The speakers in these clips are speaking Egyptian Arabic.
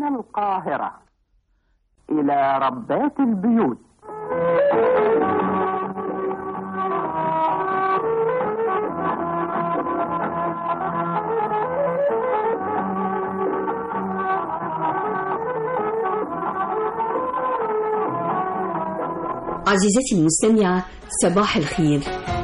من القاهرة إلى ربات البيوت عزيزتي المستمعة صباح الخير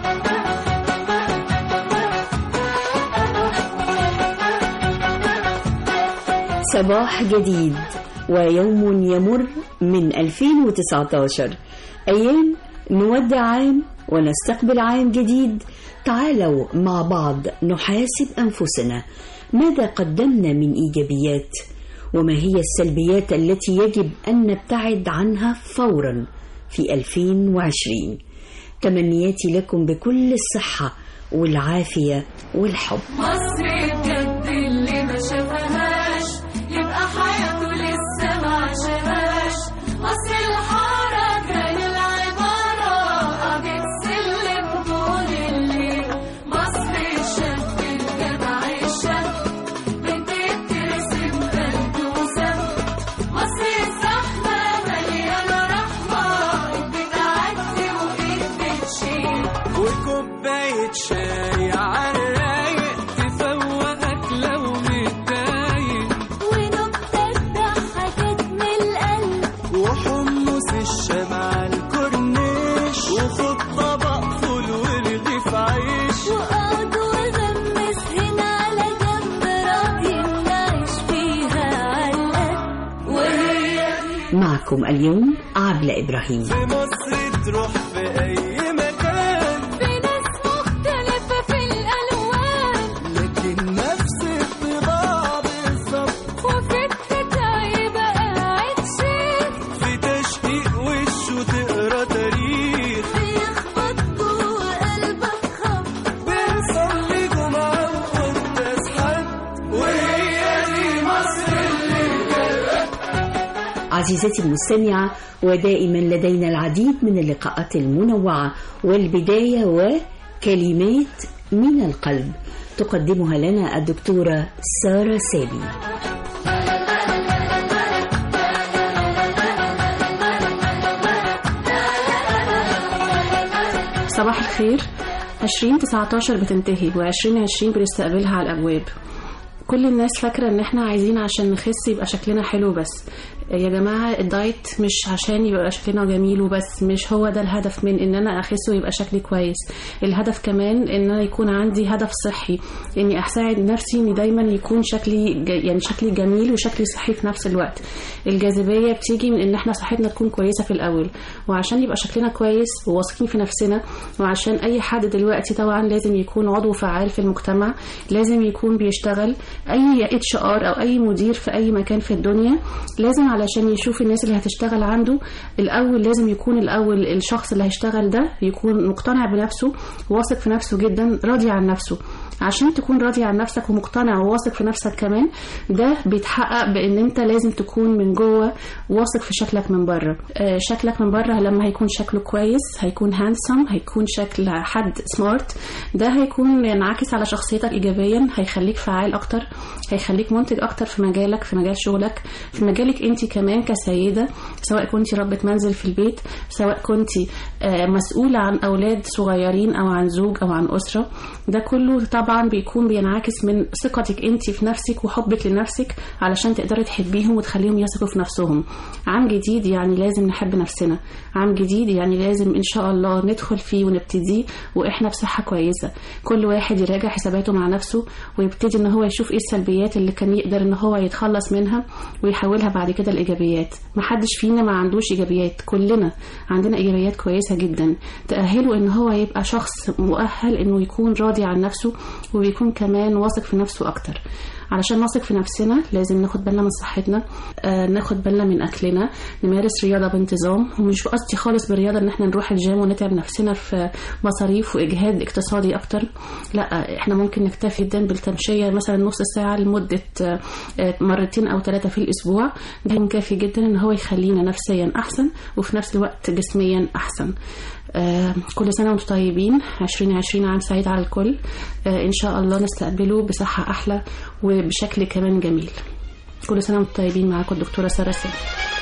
صباح جديد ويوم يمر من 2019 أيام نودع عام ونستقبل عام جديد تعالوا مع بعض نحاسب أنفسنا ماذا قدمنا من إيجابيات وما هي السلبيات التي يجب أن نبتعد عنها فورا في 2020 تمنياتي لكم بكل الصحة والعافية والحب مصر بجد اللي ما شافهاش يبقى حياته لسه ما عاشهاش مصر الحارة كان العبارة قضية سلم طول الليل مصر الشاب الجدع الشاب بنت بترسم قلب وسم مصر الزحمة مليانة رحمة بتعدي وإيد بتشيل وكوباية شاي عالرايق تفوقك لو متضايق ونكتة ضحكت من القلب وحمص الشمع الكورنيش وخد طبق فول ورغيف عيش وقعد وغمس هنا على جنب راضي نعيش فيها علقة وهي معكم اليوم عبلة إبراهيم في مصر تروح في أي مكان في ناس مختلفة في الألوان لكن نفس الطباع بالظبط وفي التتعب قاعد شيخ في تشقيق وشه تقرا تاريخ بيخبط جوه قلبك خبط بنصلي جمعة وقداس حد وهي دي مصر عزيزتي المستمعة ودائما لدينا العديد من اللقاءات المنوعة والبداية وكلمات من القلب تقدمها لنا الدكتورة سارة سامي صباح الخير 2019 بتنتهي و2020 بنستقبلها على الابواب كل الناس فاكره ان احنا عايزين عشان نخس يبقى شكلنا حلو بس يا جماعه الدايت مش عشان يبقى شكلنا جميل وبس مش هو ده الهدف من ان انا اخس ويبقى شكلي كويس الهدف كمان ان انا يكون عندي هدف صحي اني اساعد نفسي ان دايما يكون شكلي ج- يعني شكلي جميل وشكلي صحي في نفس الوقت الجاذبيه بتيجي من ان احنا صحتنا تكون كويسه في الاول وعشان يبقى شكلنا كويس وواثقين في نفسنا وعشان اي حد دلوقتي طبعا لازم يكون عضو فعال في المجتمع لازم يكون بيشتغل اي اتش ار او اي مدير في اي مكان في الدنيا لازم علشان يشوف الناس اللي هتشتغل عنده الاول لازم يكون الاول الشخص اللي هيشتغل ده يكون مقتنع بنفسه واثق في نفسه جدا راضي عن نفسه عشان تكون راضي عن نفسك ومقتنع وواثق في نفسك كمان ده بيتحقق بان انت لازم تكون من جوه واثق في شكلك من بره آه، شكلك من بره لما هيكون شكله كويس هيكون هانسم هيكون شكل حد سمارت ده هيكون ينعكس على شخصيتك ايجابيا هيخليك فعال اكتر هيخليك منتج اكتر في مجالك في مجال شغلك في مجالك انت كمان كسيده سواء كنت ربة منزل في البيت سواء كنت آه، مسؤولة عن اولاد صغيرين او عن زوج او عن اسره ده كله طبعا بيكون بينعكس من ثقتك انت في نفسك وحبك لنفسك علشان تقدري تحبيهم وتخليهم يثقوا في نفسهم عام جديد يعني لازم نحب نفسنا عام جديد يعني لازم ان شاء الله ندخل فيه ونبتديه واحنا بصحه كويسه كل واحد يراجع حساباته مع نفسه ويبتدي ان هو يشوف ايه السلبيات اللي كان يقدر ان هو يتخلص منها ويحولها بعد كده لايجابيات محدش فينا ما عندوش ايجابيات كلنا عندنا ايجابيات كويسه جدا تاهله ان هو يبقى شخص مؤهل انه يكون راضي عن نفسه وبيكون كمان واثق في نفسه اكتر علشان نثق في نفسنا لازم ناخد بالنا من صحتنا آه ناخد بالنا من اكلنا نمارس رياضه بانتظام ومش قصدي خالص بالرياضه ان احنا نروح الجيم ونتعب نفسنا في مصاريف واجهاد اقتصادي اكتر لا احنا ممكن نكتفي جدا بالتمشيه مثلا نص ساعه لمده آه، آه، مرتين او ثلاثه في الاسبوع ده هيكون كافي جدا ان هو يخلينا نفسيا احسن وفي نفس الوقت جسميا احسن آه كل سنة وانتم طيبين 2020 عام سعيد على الكل آه إن شاء الله نستقبله بصحة أحلى وبشكل كمان جميل كل سنة وانتم طيبين معاكم الدكتورة سارة سامي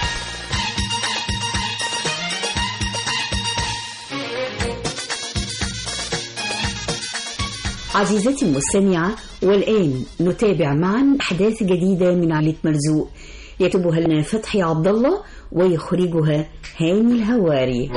عزيزتي المستمعة والآن نتابع معا أحداث جديدة من عائلة مرزوق يكتبها لنا فتحي عبد الله ويخرجها هاني الهواري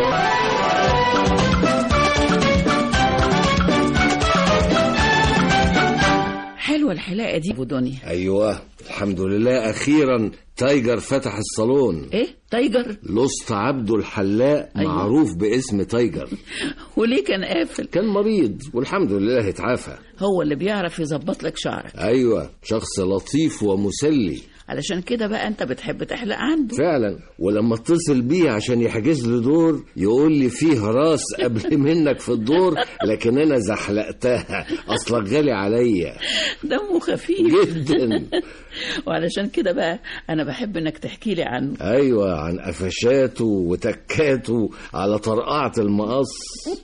حلوة الحلاقة دي ابو دنيا ايوه الحمد لله اخيرا تايجر فتح الصالون ايه تايجر لصت عبده الحلاق أيوة. معروف باسم تايجر وليه كان قافل كان مريض والحمد لله اتعافى هو اللي بيعرف يظبط لك شعرك ايوه شخص لطيف ومسلي علشان كده بقى انت بتحب تحلق عنده فعلا ولما اتصل بيه عشان يحجز لي دور يقول لي فيه راس قبل منك في الدور لكن انا زحلقتها اصلك غالي عليا دمه خفيف جدا وعلشان كده بقى انا بحب انك تحكي لي عنه ايوه عن قفشاته وتكاته على طرقعه المقص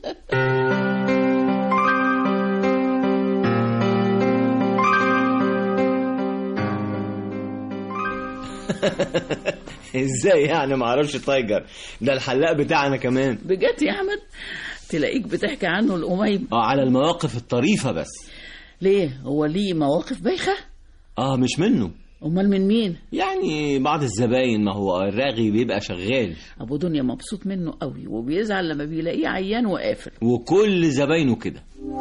ازاي يعني ما اعرفش تايجر ده الحلاق بتاعنا كمان بجد يا احمد تلاقيك بتحكي عنه الأميم اه على المواقف الطريفة بس ليه هو ليه مواقف بايخة اه مش منه امال من مين يعني بعض الزباين ما هو الراغي بيبقى شغال ابو دنيا مبسوط منه قوي وبيزعل لما بيلاقيه عيان وقافل وكل زباينه كده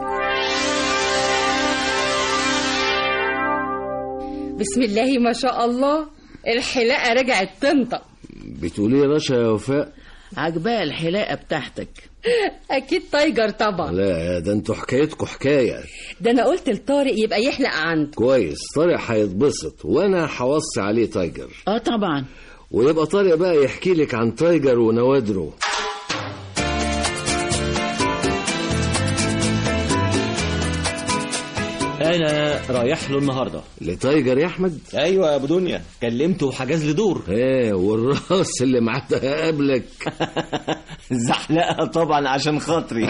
بسم الله ما شاء الله الحلاقة رجعت تنطق بتقولي يا رشا يا وفاء عجباه الحلاقة بتاعتك أكيد تايجر طبعا لا ده انتوا حكايتكوا حكايه ده أنا قلت لطارق يبقى يحلق عنده كويس طارق هيتبسط وانا هوصي عليه تايجر اه طبعا ويبقى طارق بقى يحكي لك عن تايجر ونوادره انا رايح له النهارده لتايجر يا احمد ايوه يا ابو دنيا كلمته وحجز لي دور ايه والراس اللي معدها قبلك زحلقه طبعا عشان خاطري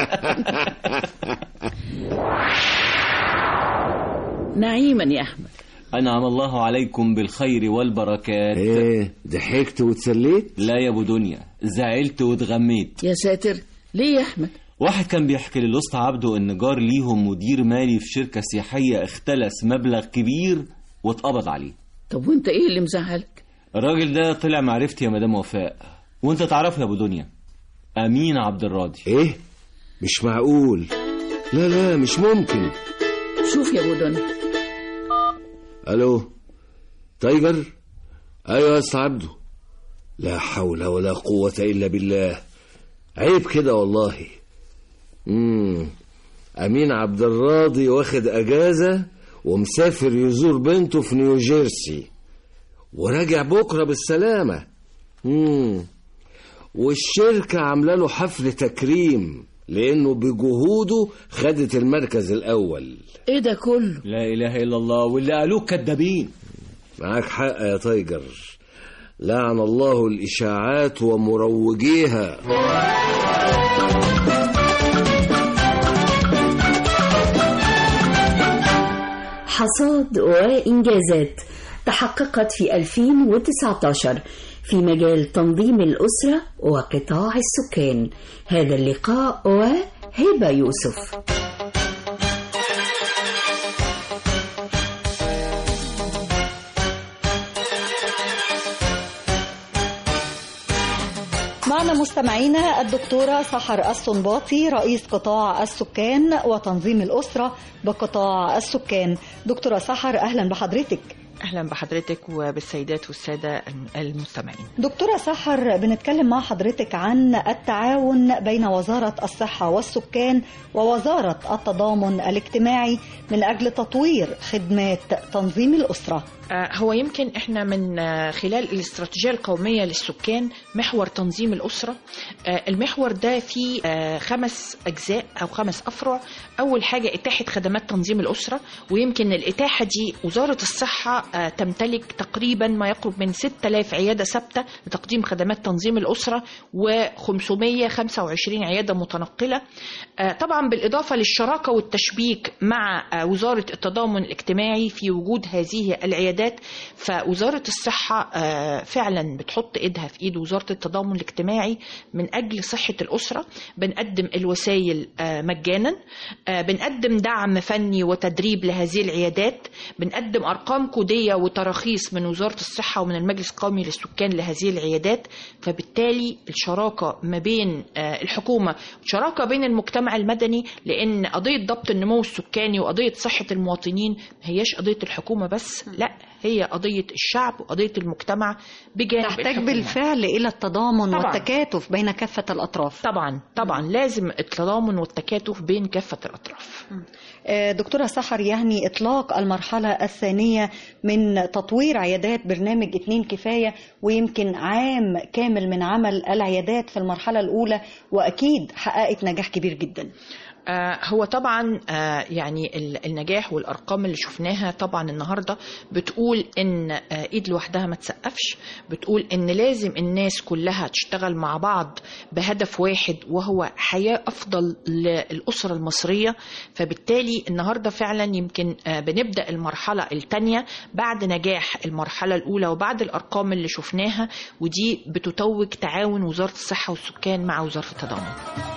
نعيما يا احمد انعم الله عليكم بالخير والبركات ايه ضحكت واتسليت لا يا ابو دنيا زعلت واتغميت يا ساتر ليه يا احمد واحد كان بيحكي للوسط عبده ان جار ليهم مدير مالي في شركه سياحيه اختلس مبلغ كبير واتقبض عليه طب وانت ايه اللي مزعلك الراجل ده طلع معرفتي يا مدام وفاء وانت تعرفه يا ابو دنيا امين عبد الراضي ايه مش معقول لا لا مش ممكن شوف يا ابو دنيا الو تايجر ايوه يا أستاذ عبده لا حول ولا قوة الا بالله عيب كده والله امم امين عبد الراضي واخد اجازة ومسافر يزور بنته في نيوجيرسي وراجع بكرة بالسلامة امم والشركة عاملة له حفل تكريم لانه بجهوده خدت المركز الاول ايه ده كله لا اله الا الله واللي قالوه كدابين معاك حق يا تايجر لعن الله الإشاعات ومروجيها حصاد وإنجازات تحققت في 2019 في مجال تنظيم الأسرة وقطاع السكان هذا اللقاء وهبة يوسف معنا مستمعينا الدكتورة سحر الصنباطي رئيس قطاع السكان وتنظيم الأسرة بقطاع السكان دكتورة سحر أهلا بحضرتك اهلا بحضرتك وبالسيدات والساده المستمعين دكتورة سحر بنتكلم مع حضرتك عن التعاون بين وزارة الصحة والسكان ووزارة التضامن الاجتماعي من أجل تطوير خدمات تنظيم الأسرة آه، هو يمكن احنا من آه، خلال الاستراتيجيه القوميه للسكان محور تنظيم الاسره آه، المحور ده فيه آه، خمس اجزاء او خمس افرع اول حاجه اتاحه خدمات تنظيم الاسره ويمكن الاتاحه دي وزاره الصحه آه، تمتلك تقريبا ما يقرب من 6000 عيادة ثابتة لتقديم خدمات تنظيم الأسرة و525 عيادة متنقلة آه، طبعا بالإضافة للشراكة والتشبيك مع آه، وزارة التضامن الاجتماعي في وجود هذه العيادات فوزارة الصحة آه، فعلا بتحط إيدها في إيد وزارة التضامن الاجتماعي من أجل صحة الأسرة بنقدم الوسائل آه، مجانا آه، بنقدم دعم فني وتدريب لهذه العيادات بنقدم أرقام كودية وتراخيص من وزارة الصحة ومن المجلس القومي للسكان لهذه العيادات فبالتالي الشراكة ما بين آه، الحكومة شراكة بين المجتمع المدني لأن قضية ضبط النمو السكاني وقضية صحة المواطنين ما هياش قضية الحكومة بس لا هي قضية الشعب وقضية المجتمع بجانب تحتاج الحكومة. بالفعل إلى التضامن طبعاً. والتكاتف بين كافة الأطراف طبعا طبعا لازم التضامن والتكاتف بين كافة الأطراف آه، دكتورة سحر يعني إطلاق المرحلة الثانية من تطوير عيادات برنامج اتنين كفاية ويمكن عام كامل من عمل العيادات في المرحلة الأولى وأكيد حققت نجاح كبير جدا آه، هو طبعا آه، يعني ال- النجاح والارقام اللي شفناها طبعا النهارده بتقول ان آه، ايد لوحدها ما تسقفش بتقول ان لازم الناس كلها تشتغل مع بعض بهدف واحد وهو حياه افضل للاسره المصريه فبالتالي النهارده فعلا يمكن آه، بنبدا المرحله الثانيه بعد نجاح المرحله الاولى وبعد الارقام اللي شفناها ودي بتتوج تعاون وزاره الصحه والسكان مع وزاره التضامن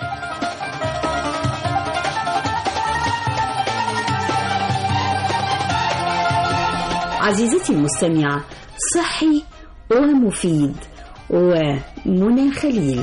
عزيزتي المستمعة صحي ومفيد ومنى خليل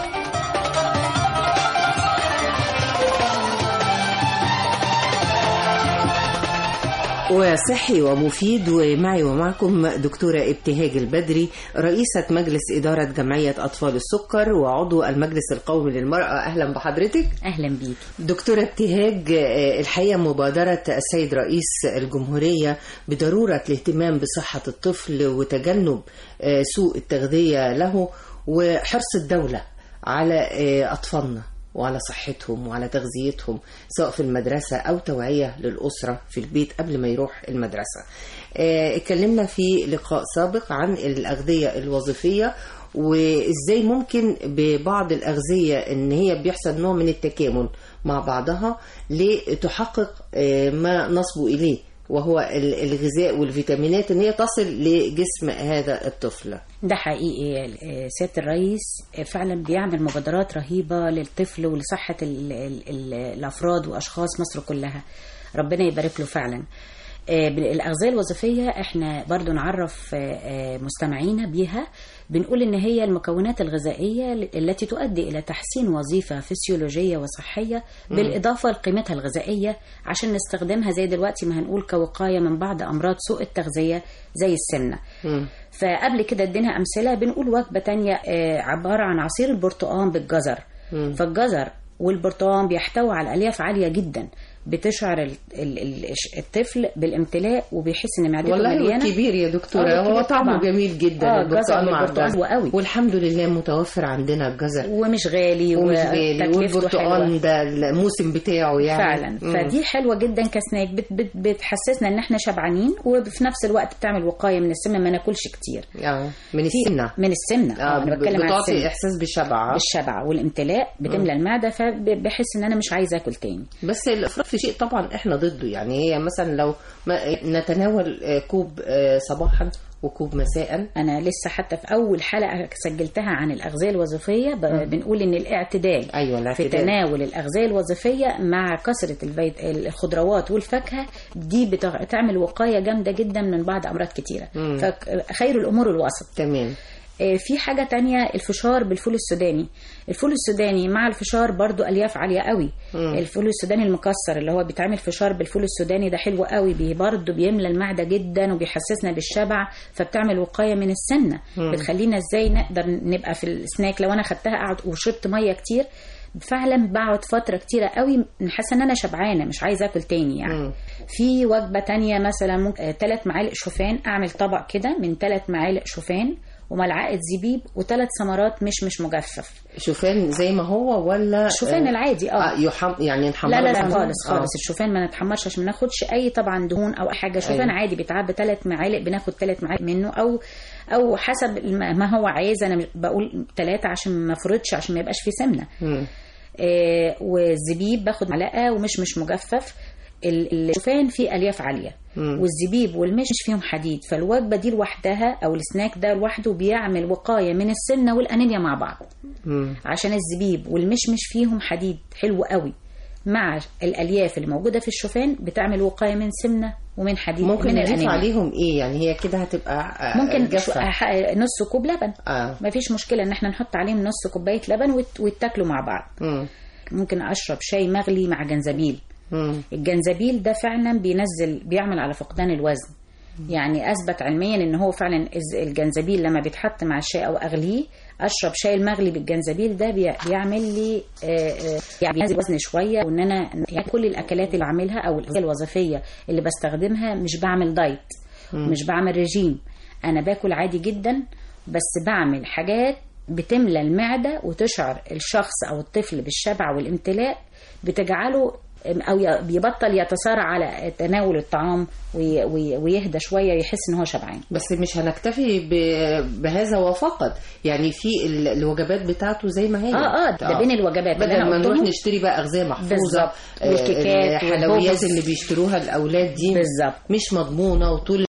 وصحي ومفيد ومعي ومعكم دكتورة ابتهاج البدري رئيسة مجلس إدارة جمعية أطفال السكر وعضو المجلس القومي للمرأة أهلا بحضرتك اهلا بيك دكتورة ابتهاج آه، الحقيقة مبادرة السيد رئيس الجمهورية بضرورة الاهتمام بصحة الطفل وتجنب آه، سوء التغذية له وحرص الدولة على آه، أطفالنا وعلى صحتهم وعلى تغذيتهم سواء في المدرسة أو توعية للأسرة في البيت قبل ما يروح المدرسة آه، اتكلمنا في لقاء سابق عن الأغذية الوظيفية وازاي ممكن ببعض الأغذية ان هي بيحصل نوع من التكامل مع بعضها لتحقق آه، ما نصبو إليه وهو ال- الغذاء والفيتامينات ان هي تصل لجسم هذا الطفل ده حقيقي آه، سيادة الرئيس آه، فعلا بيعمل مبادرات رهيبة للطفل ولصحة ال ال ال الأفراد وأشخاص مصر كلها ربنا يبارك له فعلا آه، الأغذية الوظيفية احنا برضو نعرف آه، آه، مستمعينا بيها بنقول ان هي المكونات الغذائية التي تؤدي الى تحسين وظيفة فسيولوجية وصحية مم. بالاضافة لقيمتها الغذائية عشان نستخدمها زي دلوقتي ما هنقول كوقاية من بعض امراض سوء التغذية زي السمنة فقبل كده ادينا امثله بنقول وجبه تانية آه، عباره عن عصير البرتقال بالجزر فالجزر والبرتقال بيحتوي على الياف عاليه جدا بتشعر ال- ال- ال- الطفل بالامتلاء وبيحس ان معدته والله مليانه كبير يا دكتورة آه، هو كبير طعمه طبعاً. جميل جدا آه، البرتقال الجزر مع والبرتقال الجزر قوي والحمد لله متوفر عندنا الجزر ومش غالي ومش غالي وتكلفته والبرتقال حلوة. ده الموسم بتاعه يعني فعلا مم. فدي حلوه جدا كسناك بت بت بتحسسنا ان احنا شبعانين وفي نفس الوقت بتعمل وقايه من السمنه ما ناكلش كتير اه من في- السمنه من السمنه اه انا بتكلم عن بتعطي السمنه احساس بالشبع بالشبع والامتلاء بتملى المعده فبحس ان انا مش عايزه اكل تاني بس الافراط في شيء طبعا احنا ضده يعني هي مثلا لو ما نتناول آه، كوب آه، صباحا وكوب مساء انا لسه حتى في اول حلقه سجلتها عن الاغذيه الوظيفيه ب- مم. بنقول ان الاعتدال ايوه في الاعتدال تناول الاغذيه الوظيفيه مع كثره الفيت... الخضروات والفاكهه دي بتع- بتعمل وقايه جامده جدا من بعض امراض كتيره مم. فخير الامور الوسط تمام آه، في حاجة تانية الفشار بالفول السوداني الفول السوداني مع الفشار برضو ألياف عالية قوي مم. الفول السوداني المكسر اللي هو بيتعمل فشار بالفول السوداني ده حلو قوي بي برضو بيملى المعدة جدا وبيحسسنا بالشبع فبتعمل وقاية من السمنة مم. بتخلينا ازاي نقدر نبقى في السناك لو انا خدتها قعد وشربت مية كتير فعلا بقعد فترة كتيرة قوي حاسة ان انا شبعانة مش عايزة اكل تاني يعني مم. في وجبة تانية مثلا ممكن ثلاث معالق شوفان اعمل طبق كده من ثلاث معالق شوفان وملعقه زبيب وثلاث ثمرات مش مش مجفف شوفان زي ما هو ولا الشوفان آه، العادي اه آه يحم يعني نحمره لا لا لا مثلاً؟ خالص آه. خالص الشوفان ما نتحمرش عشان ما ناخدش اي طبعا دهون او اي حاجه شوفان أيوة. عادي بيتعبى ثلاث معالق بناخد ثلاث معالق منه او او حسب الم- ما هو عايز انا مش- بقول ثلاثه عشان ما افرطش عشان ما يبقاش في سمنه مم. آه والزبيب باخد معلقه ومش مش مجفف ال- الشوفان فيه الياف عاليه مم. والزبيب والمش فيهم حديد فالوجبه دي لوحدها او السناك ده لوحده بيعمل وقايه من السمنه والانيميا مع بعض مم. عشان الزبيب والمشمش فيهم حديد حلو قوي مع الالياف اللي موجوده في الشوفان بتعمل وقايه من سمنه ومن حديد ممكن من نضيف الانيميا عليهم ايه يعني هي كده هتبقى آه، ممكن جافة. شو- ح- نص كوب لبن اه ما فيش مشكله ان احنا نحط عليهم نص كوبايه لبن ويت- ويتاكلوا مع بعض مم. ممكن اشرب شاي مغلي مع جنزبيل مم. الجنزبيل ده فعلا بينزل بيعمل على فقدان الوزن يعني اثبت علميا ان هو فعلا الز- الجنزبيل لما بيتحط مع الشاي او اغليه اشرب شاي المغلي بالجنزبيل ده بي- بيعمل لي آه، آه، يعني بينزل وزن شويه وان انا يعني كل الاكلات اللي بعملها او الأغذية الوظيفيه اللي بستخدمها مش بعمل دايت مم. مش بعمل رجيم انا باكل عادي جدا بس بعمل حاجات بتملى المعده وتشعر الشخص او الطفل بالشبع والامتلاء بتجعله او ي- بيبطل يتصارع على تناول الطعام وي- وي- ويهدى شويه يحس ان هو شبعان بس مش هنكتفي ب- بهذا وفقط يعني في ال- الوجبات بتاعته زي ما هي اه اه ده بين الوجبات اللي بدل أنا ما نروح قلتهم. نشتري بقى اغذيه محفوظه بالظبط. آه، والكيكات الحلويات والخبز. اللي بيشتروها الاولاد دي بالظبط مش مضمونه وطول